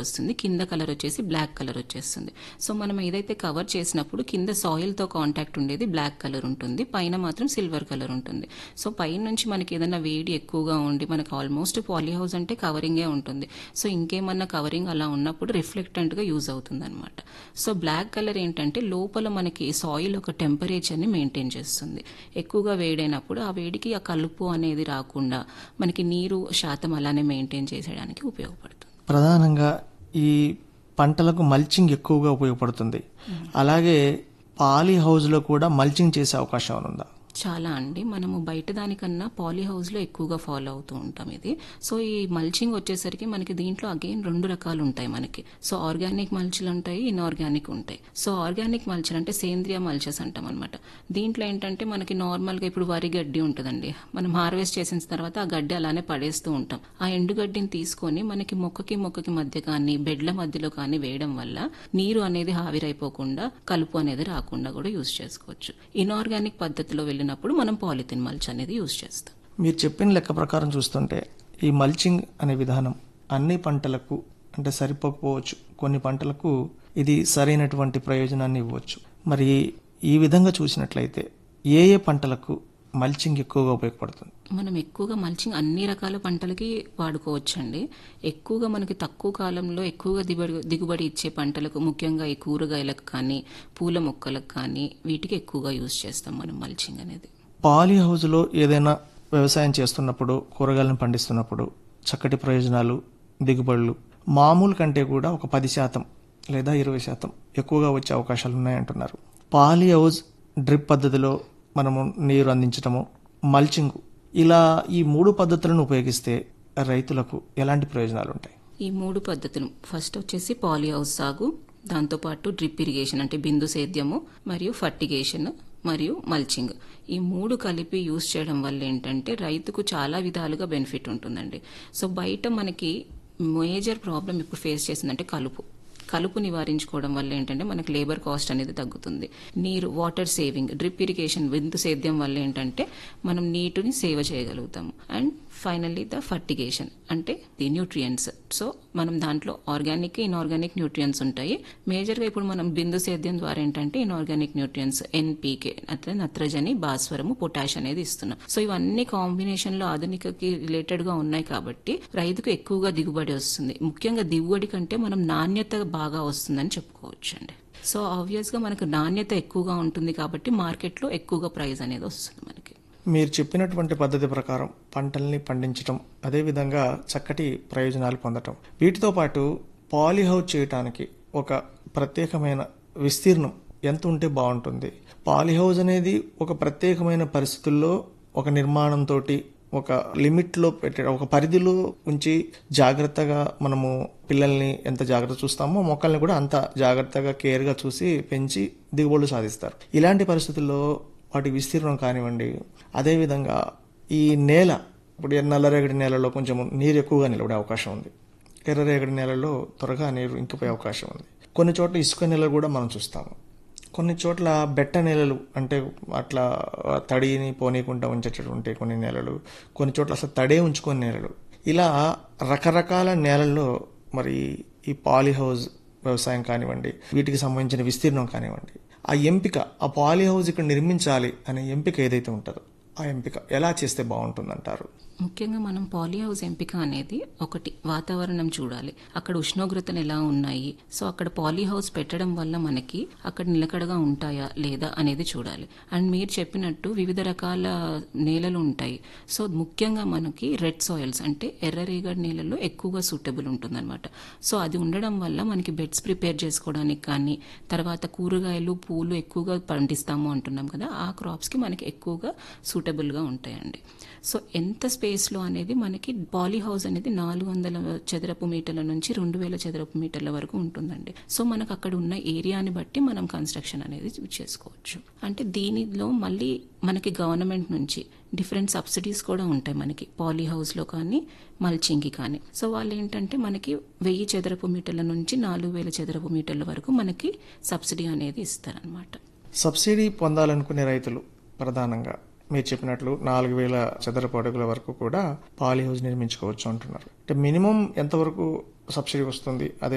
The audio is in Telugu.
వస్తుంది కింద కలర్ వచ్చేసి బ్లాక్ కలర్ వచ్చేస్తుంది సో మనం ఏదైతే కవర్ చేసినప్పుడు కింద సాయిల్తో కాంటాక్ట్ ఉండేది బ్లాక్ కలర్ ఉంటుంది పైన మాత్రం సిల్వర్ కలర్ ఉంటుంది సో పైన నుంచి మనకి ఏదైనా వేడి ఎక్కువగా ఉండి మనకి ఆల్మోస్ట్ పాలీ హౌస్ అంటే కవరింగే ఉంటుంది సో ఇంకేమన్నా కవరింగ్ అలా ఉన్నప్పుడు రిఫ్లెక్టెంట్గా యూజ్ అవుతుంది అనమాట సో బ్లాక్ కలర్ ఏంటంటే లోపల మనకి సాయిల్ ఒక టెంపరేచర్ని మెయింటైన్ చేస్తుంది ఎక్కువగా వేడైనప్పుడు ఆ వేడికి ఆ కలుపు అనేది రాకుండా మనకి నీరు శాతం అలానే మెయింటైన్ చేసేయడానికి ఉపయోగపడుతుంది ప్రధానంగా ఈ పంటలకు మల్చింగ్ ఎక్కువగా ఉపయోగపడుతుంది అలాగే పాలీ హౌస్లో కూడా మల్చింగ్ చేసే అవకాశం ఏమైనా ఉందా చాలా అండి మనము బయట దానికన్నా పాలీ హౌస్లో ఎక్కువగా ఫాలో అవుతూ ఉంటాం ఇది సో ఈ మల్చింగ్ వచ్చేసరికి మనకి దీంట్లో అగైన్ రెండు రకాలు ఉంటాయి మనకి సో ఆర్గానిక్ మల్చులు ఉంటాయి ఇన్ఆర్గానిక్ ఉంటాయి సో ఆర్గానిక్ మల్చులు అంటే సేంద్రియ మల్చెస్ అంటాం అనమాట దీంట్లో ఏంటంటే మనకి నార్మల్గా ఇప్పుడు వరి గడ్డి ఉంటుందండి మనం హార్వెస్ట్ చేసిన తర్వాత ఆ గడ్డి అలానే పడేస్తూ ఉంటాం ఆ ఎండుగడ్డిని తీసుకొని మనకి మొక్కకి మొక్కకి మధ్య కానీ బెడ్ల మధ్యలో కానీ వేయడం వల్ల నీరు అనేది ఆవిరైపోకుండా కలుపు అనేది రాకుండా కూడా యూజ్ చేసుకోవచ్చు ఇన్ఆర్గానిక్ పద్ధతిలో వెళ్ళినప్పుడు మనం పాలిథిన్ మల్చ్ అనేది యూజ్ చేస్తాం మీరు చెప్పిన లెక్క ప్రకారం చూస్తుంటే ఈ మల్చింగ్ అనే విధానం అన్ని పంటలకు అంటే సరిపోకపోవచ్చు కొన్ని పంటలకు ఇది సరైనటువంటి ప్రయోజనాన్ని ఇవ్వచ్చు మరి ఈ విధంగా చూసినట్లయితే ఏ ఏ పంటలకు మల్చింగ్ ఎక్కువగా ఉపయోగపడుతుంది మనం ఎక్కువగా మల్చింగ్ అన్ని రకాల పంటలకి వాడుకోవచ్చండి ఎక్కువగా మనకి తక్కువ కాలంలో ఎక్కువగా దిగుబడి దిగుబడి ఇచ్చే పంటలకు ముఖ్యంగా ఈ కూరగాయలకు కానీ పూల మొక్కలకు కానీ వీటికి ఎక్కువగా యూజ్ చేస్తాం మనం మల్చింగ్ అనేది పాలీ హౌస్లో ఏదైనా వ్యవసాయం చేస్తున్నప్పుడు కూరగాయలను పండిస్తున్నప్పుడు చక్కటి ప్రయోజనాలు దిగుబడులు మామూలు కంటే కూడా ఒక పది శాతం లేదా ఇరవై శాతం ఎక్కువగా వచ్చే అవకాశాలు ఉన్నాయంటున్నారు పాలీ హౌస్ డ్రిప్ పద్ధతిలో మనము నీరు అందించటము మల్చింగ్ ఇలా ఈ మూడు పద్ధతులను ఉపయోగిస్తే రైతులకు ఎలాంటి ప్రయోజనాలు ఉంటాయి ఈ మూడు పద్ధతులు ఫస్ట్ వచ్చేసి పాలీ హౌస్ సాగు దాంతోపాటు డ్రిప్ ఇరిగేషన్ అంటే బిందు సేద్యము మరియు ఫర్టిగేషన్ మరియు మల్చింగ్ ఈ మూడు కలిపి యూజ్ చేయడం వల్ల ఏంటంటే రైతుకు చాలా విధాలుగా బెనిఫిట్ ఉంటుందండి సో బయట మనకి మేజర్ ప్రాబ్లం ఇప్పుడు ఫేస్ చేసిందంటే కలుపు కలుపు నివారించుకోవడం వల్ల ఏంటంటే మనకి లేబర్ కాస్ట్ అనేది తగ్గుతుంది నీరు వాటర్ సేవింగ్ డ్రిప్ ఇరిగేషన్ విందు సేద్యం వల్ల ఏంటంటే మనం నీటిని సేవ్ చేయగలుగుతాము అండ్ ఫైనల్లీ ద ఫర్టిగేషన్ అంటే ది న్యూట్రియంట్స్ సో మనం దాంట్లో ఆర్గానిక్ ఇన్ఆర్గానిక్ న్యూట్రియంట్స్ ఉంటాయి మేజర్గా ఇప్పుడు మనం బిందు సేద్యం ద్వారా ఏంటంటే ఇన్ఆర్గానిక్ న్యూట్రియంట్స్ ఎన్పీకే అంటే నత్రజని భాస్వరము పొటాష్ అనేది ఇస్తున్నాం సో ఇవన్నీ కాంబినేషన్ లో ఆధునికకి రిలేటెడ్ గా ఉన్నాయి కాబట్టి రైతుకు ఎక్కువగా దిగుబడి వస్తుంది ముఖ్యంగా దిగుబడి కంటే మనం నాణ్యత బాగా వస్తుందని చెప్పుకోవచ్చు అండి సో ఆబ్వియస్ గా మనకు నాణ్యత ఎక్కువగా ఉంటుంది కాబట్టి మార్కెట్లో ఎక్కువగా ప్రైస్ అనేది వస్తుంది మనకి మీరు చెప్పినటువంటి పద్ధతి ప్రకారం పంటల్ని పండించటం అదేవిధంగా చక్కటి ప్రయోజనాలు పొందటం వీటితో పాటు పాలీహౌస్ చేయటానికి ఒక ప్రత్యేకమైన విస్తీర్ణం ఎంత ఉంటే బాగుంటుంది పాలీహౌస్ అనేది ఒక ప్రత్యేకమైన పరిస్థితుల్లో ఒక నిర్మాణంతో ఒక లిమిట్లో పెట్టే ఒక పరిధిలో ఉంచి జాగ్రత్తగా మనము పిల్లల్ని ఎంత జాగ్రత్త చూస్తామో మొక్కల్ని కూడా అంత జాగ్రత్తగా కేర్గా చూసి పెంచి దిగుబడులు సాధిస్తారు ఇలాంటి పరిస్థితుల్లో వాటి విస్తీర్ణం కానివ్వండి అదేవిధంగా ఈ నేల ఇప్పుడు నల్లరేగడి నేలలో కొంచెం నీరు ఎక్కువగా నిలబడే అవకాశం ఉంది ఎర్రరేగడి నేలలో త్వరగా నీరు ఇంకిపోయే అవకాశం ఉంది కొన్ని చోట్ల ఇసుక నేలలు కూడా మనం చూస్తాము కొన్ని చోట్ల బెట్ట నేలలు అంటే అట్లా తడిని పోనీకుండా ఉంచేటటువంటి కొన్ని నేలలు కొన్ని చోట్ల అసలు తడే ఉంచుకొని నేలలు ఇలా రకరకాల నేలల్లో మరి ఈ పాలీ హౌస్ వ్యవసాయం కానివ్వండి వీటికి సంబంధించిన విస్తీర్ణం కానివ్వండి ఆ ఎంపిక ఆ పాలీ హౌస్ ఇక్కడ నిర్మించాలి అనే ఎంపిక ఏదైతే ఉంటుందో ఆ ఎంపిక ఎలా చేస్తే బాగుంటుందంటారు ముఖ్యంగా మనం పాలీ హౌస్ ఎంపిక అనేది ఒకటి వాతావరణం చూడాలి అక్కడ ఉష్ణోగ్రతలు ఎలా ఉన్నాయి సో అక్కడ పాలీ హౌస్ పెట్టడం వల్ల మనకి అక్కడ నిలకడగా ఉంటాయా లేదా అనేది చూడాలి అండ్ మీరు చెప్పినట్టు వివిధ రకాల నేలలు ఉంటాయి సో ముఖ్యంగా మనకి రెడ్ సాయిల్స్ అంటే ఎర్రరేగడి నేలల్లో ఎక్కువగా సూటబుల్ ఉంటుందన్నమాట సో అది ఉండడం వల్ల మనకి బెడ్స్ ప్రిపేర్ చేసుకోవడానికి కానీ తర్వాత కూరగాయలు పూలు ఎక్కువగా పండిస్తాము అంటున్నాం కదా ఆ క్రాప్స్కి మనకి ఎక్కువగా సూటబుల్గా ఉంటాయండి సో ఎంత స్పేస్లో అనేది మనకి పాలీ హౌస్ అనేది నాలుగు వందల చదరపు మీటర్ల నుంచి రెండు వేల చదరపు మీటర్ల వరకు ఉంటుందండి సో మనకు అక్కడ ఉన్న ఏరియాని బట్టి మనం కన్స్ట్రక్షన్ అనేది చేసుకోవచ్చు అంటే దీనిలో మళ్ళీ మనకి గవర్నమెంట్ నుంచి డిఫరెంట్ సబ్సిడీస్ కూడా ఉంటాయి మనకి పాలీ హౌస్లో కానీ మల్చింగ్కి కానీ సో వాళ్ళు ఏంటంటే మనకి వెయ్యి చదరపు మీటర్ల నుంచి నాలుగు వేల చదరపు మీటర్ల వరకు మనకి సబ్సిడీ అనేది ఇస్తారనమాట సబ్సిడీ పొందాలనుకునే రైతులు ప్రధానంగా మీరు చెప్పినట్లు నాలుగు వేల చదరపు అడుగుల వరకు కూడా పాలీ హౌస్ నిర్మించుకోవచ్చు అంటున్నారు అంటే మినిమం ఎంతవరకు సబ్సిడీ వస్తుంది అదే